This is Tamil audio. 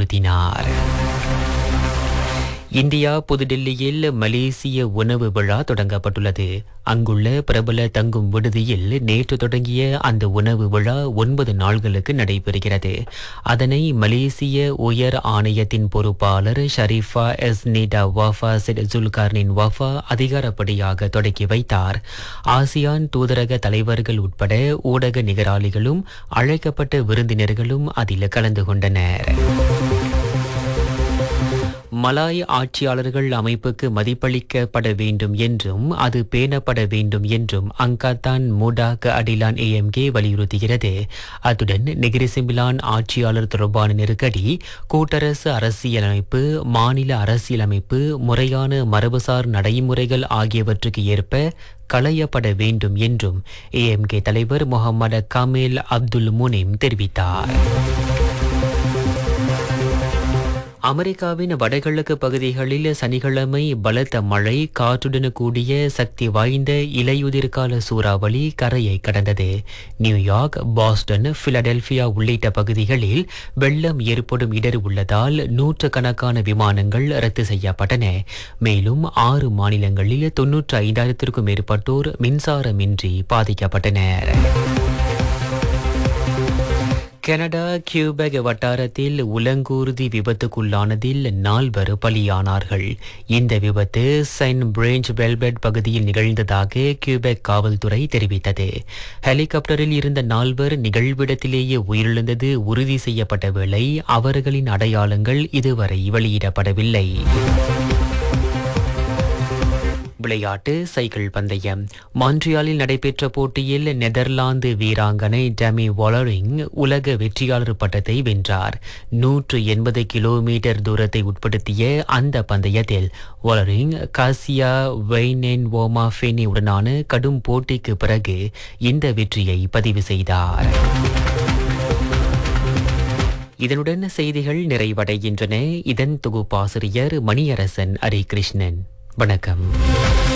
வலியுறுத்தினார் இந்தியா புதுடில்லியில் மலேசிய உணவு விழா தொடங்கப்பட்டுள்ளது அங்குள்ள பிரபல தங்கும் விடுதியில் நேற்று தொடங்கிய அந்த உணவு விழா ஒன்பது நாள்களுக்கு நடைபெறுகிறது அதனை மலேசிய உயர் ஆணையத்தின் பொறுப்பாளர் Sharifah S Nida Wafa Syed Zulkarnain Wafa அதிகாரப்படியாக தொடக்கி வைத்தார் ஆசியான் தூதரக தலைவர்கள் உட்பட ஊடக நிகராளிகளும் அழைக்கப்பட்ட விருந்தினர்களும் அதில் கலந்து கொண்டனர் மலாய் ஆட்சியாளர்கள் அமைப்புக்கு மதிப்பளிக்கப்பட வேண்டும் என்றும் அது பேணப்பட வேண்டும் என்றும் அங்காத்தான் மூடாக் அடிலான் ஏஎம்கே வலியுறுத்துகிறது அத்துடன் நெகிரிசிம்பிலான் ஆட்சியாளர் தொடர்பான நெருக்கடி கூட்டரசு அரசியலமைப்பு மாநில அரசியலமைப்பு முறையான மரபுசார் நடைமுறைகள் ஆகியவற்றுக்கு ஏற்ப களையப்பட வேண்டும் என்றும் ஏஎம்கே தலைவர் முகமது கமேல் அப்துல் முனிம் தெரிவித்தார் அமெரிக்காவின் வடகிழக்கு பகுதிகளில் சனிக்கிழமை பலத்த மழை காற்றுடன் கூடிய சக்தி வாய்ந்த இலையுதிர்கால சூறாவளி கரையை கடந்தது நியூயார்க் பாஸ்டன் பிலடெல்பியா உள்ளிட்ட பகுதிகளில் வெள்ளம் ஏற்படும் இடர் உள்ளதால் நூற்றுக்கணக்கான விமானங்கள் ரத்து செய்யப்பட்டன மேலும் ஆறு மாநிலங்களில் தொன்னூற்று ஐந்தாயிரத்திற்கும் மேற்பட்டோர் மின்சாரமின்றி பாதிக்கப்பட்டனர் கனடா கியூபெக் வட்டாரத்தில் உலங்கூர்தி விபத்துக்குள்ளானதில் நால்வர் பலியானார்கள் இந்த விபத்து செயின்ட் பிரெஞ்ச் வெல்பெட் பகுதியில் நிகழ்ந்ததாக கியூபெக் காவல்துறை தெரிவித்தது ஹெலிகாப்டரில் இருந்த நால்வர் நிகழ்விடத்திலேயே உயிரிழந்தது உறுதி செய்யப்பட்ட வேளை அவர்களின் அடையாளங்கள் இதுவரை வெளியிடப்படவில்லை விளையாட்டு சைக்கிள் பந்தயம் மான்ட்ரியாலில் நடைபெற்ற போட்டியில் நெதர்லாந்து வீராங்கனை டெமி வாலரிங் உலக வெற்றியாளர் பட்டத்தை வென்றார் நூற்று எண்பது கிலோமீட்டர் தூரத்தை உட்படுத்திய அந்த பந்தயத்தில் வாலரிங் காசியா வெய்னென் ஓமா ஃபெனி உடனான கடும் போட்டிக்கு பிறகு இந்த வெற்றியை பதிவு செய்தார் இதனுடன் செய்திகள் நிறைவடைகின்றன இதன் தொகுப்பாசிரியர் மணியரசன் ஹரிகிருஷ்ணன் வணக்கம்